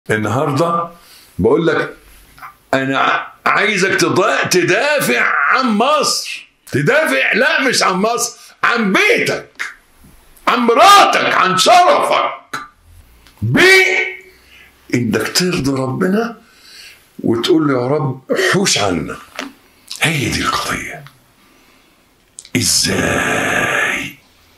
النهارده بقول لك انا عايزك تضا- تدافع عن مصر تدافع لا مش عن مصر عن بيتك عن مراتك عن شرفك بانك ترضي ربنا وتقول له يا رب حوش عنا هي دي القضيه ازاي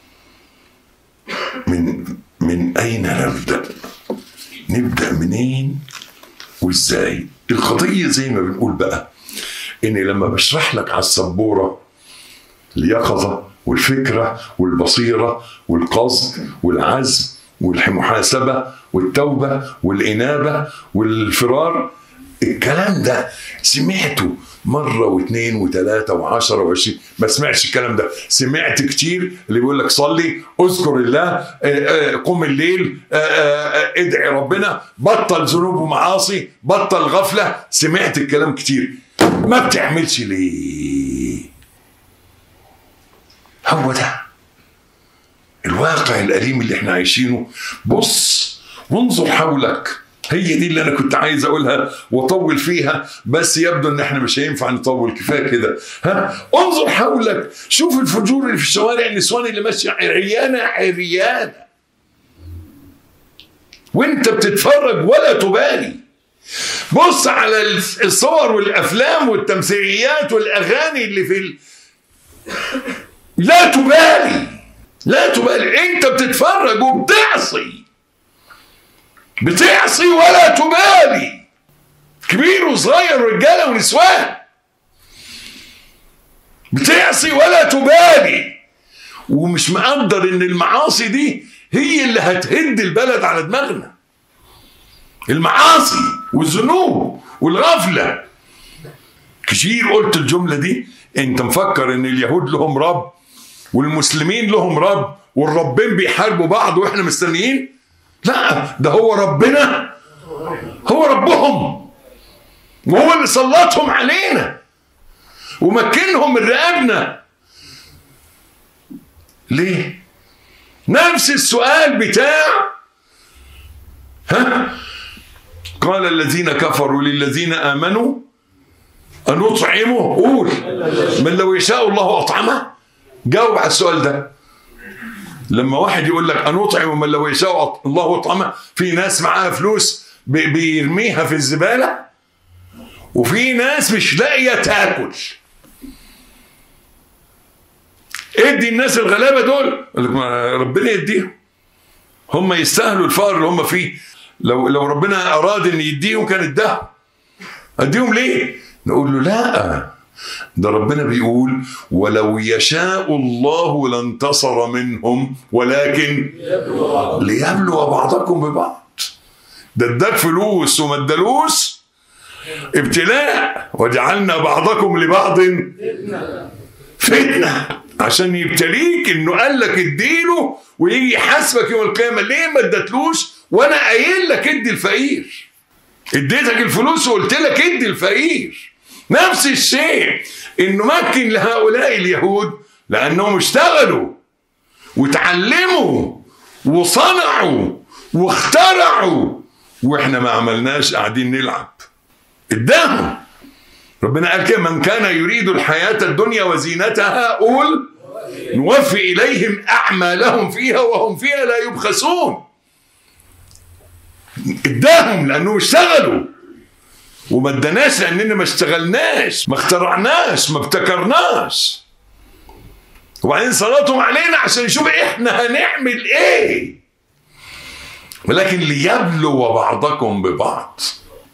من من اين نبدا نبدا منين وازاي القضيه زي ما بنقول بقى ان لما بشرح لك على السبوره اليقظه والفكره والبصيره والقصد والعزم والمحاسبه والتوبه والانابه والفرار الكلام ده سمعته مرة واثنين وثلاثة وعشرة وعشرين ما سمعتش الكلام ده سمعت كتير اللي بيقول لك صلي اذكر الله آه، آه، قم الليل آه، آه، ادعي ربنا بطل ذنوب ومعاصي بطل غفلة سمعت الكلام كتير ما بتعملش ليه هو ده الواقع الأليم اللي احنا عايشينه بص وانظر حولك هي دي اللي انا كنت عايز اقولها واطول فيها بس يبدو ان احنا مش هينفع نطول كفايه كده ها انظر حولك شوف الفجور اللي في الشوارع النسوان اللي ماشيه عريانه عريانه وانت بتتفرج ولا تبالي بص على الصور والافلام والتمثيليات والاغاني اللي في ال... لا تبالي لا تبالي انت بتتفرج وبتعصي بتعصي ولا تبالي كبير وصغير رجاله ونسوان بتعصي ولا تبالي ومش مقدر ان المعاصي دي هي اللي هتهد البلد على دماغنا المعاصي والذنوب والغفله كتير قلت الجمله دي انت مفكر ان اليهود لهم رب والمسلمين لهم رب والربين بيحاربوا بعض واحنا مستنيين لا ده هو ربنا هو ربهم وهو اللي سلطهم علينا ومكنهم من رقابنا ليه نفس السؤال بتاع ها قال الذين كفروا للذين امنوا ان نطعمه قول من لو يشاء الله اطعمه جاوب على السؤال ده لما واحد يقول لك ان اطعم من لو يشاء الله اطعمه في ناس معاها فلوس بي- بيرميها في الزباله وفي ناس مش لاقيه تاكل ادي الناس الغلابه دول يقول لك ما ربنا يديهم هم يستاهلوا الفقر اللي هم فيه لو لو ربنا اراد ان يديهم كان اداهم اديهم ليه نقول له لا ده ربنا بيقول ولو يشاء الله لانتصر منهم ولكن ليبلو بعضكم ببعض ده اداك فلوس وما ادالوش ابتلاء وجعلنا بعضكم لبعض فتنه عشان يبتليك انه قال لك اديله ويجي يحاسبك يوم القيامه ليه ما ادتلوش وانا قايل لك ادي الفقير اديتك الفلوس وقلت لك ادي الفقير نفس الشيء انه مكن لهؤلاء اليهود لانهم اشتغلوا وتعلموا وصنعوا واخترعوا واحنا ما عملناش قاعدين نلعب اداهم ربنا قال كده من كان يريد الحياة الدنيا وزينتها قول نوفي إليهم أعمالهم فيها وهم فيها لا يبخسون اداهم لأنهم اشتغلوا وما اداناش لأننا ما اشتغلناش ما اخترعناش ما ابتكرناش وبعدين صلاتهم علينا عشان نشوف احنا هنعمل ايه ولكن ليبلو بعضكم ببعض